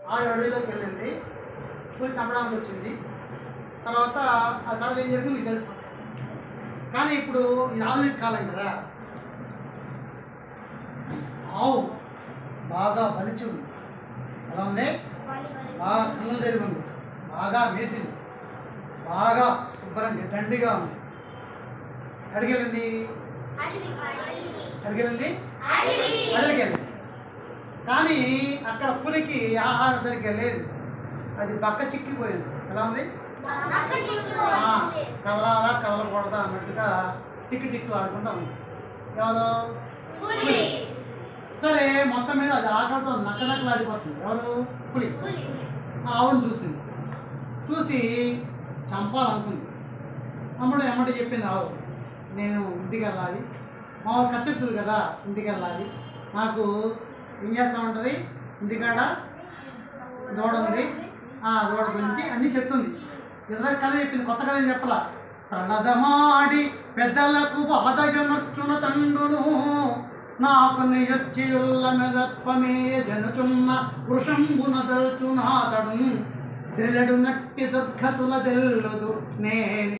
ఆ అడవిలోకి వెళ్ళింది పులి చంపడానికి వచ్చింది తర్వాత ఆ తర్వాత ఏం జరిగింది మీకు తెలుసు కానీ ఇప్పుడు ఇది ఆధునిక కాలం కదా ఆవు బాగా బలిచి ఉంది ఎలా ఉంది బాగా కన్నులు తెరిగి ఉంది బాగా మేసింది బాగా శుభ్రంగా దండిగా ఉంది అడిగెళ్ళింది అడిగెళ్ళింది అడవికి వెళ్ళింది కానీ అక్కడ పులికి ఆహారం సరిగ్గా లేదు అది బక్క చిక్కిపోయింది ఎలా ఉంది ఆ, కదలాలా కదలకూడదా అన్నట్టుగా టిక్కు టిక్కు ఆడుకుంటా ఉంది ఎవరు సరే మొత్తం మీద అది ఆకలితో నక్క నక్కలు ఆడిపోతుంది ఎవరు పులి ఆ ఆవును చూసింది చూసి చంపాలనుకుంది అప్పుడు ఎమ్మటి చెప్పింది ఆవు నేను ఇంటికి వెళ్ళాలి మామూలు ఖర్చుతుంది కదా ఇంటికి వెళ్ళాలి నాకు ఏం చేస్తా ఉంటుంది ఇంటికాడ దూడ ఉంది ఆ దూడ గురించి అన్నీ చెప్తుంది ఇద్దరు కథ చెప్పింది కొత్త కథ ఏం చెప్పలా ప్రణదమాడి పెద్దలకు బాధగనర్చున తండును నాకు నియొచ్చియుల్ల మెదత్వమే జనుచున్న వృషంబున దల్చునాతడు దిల్లడు నట్టి దుర్గతుల దెల్లుదు నే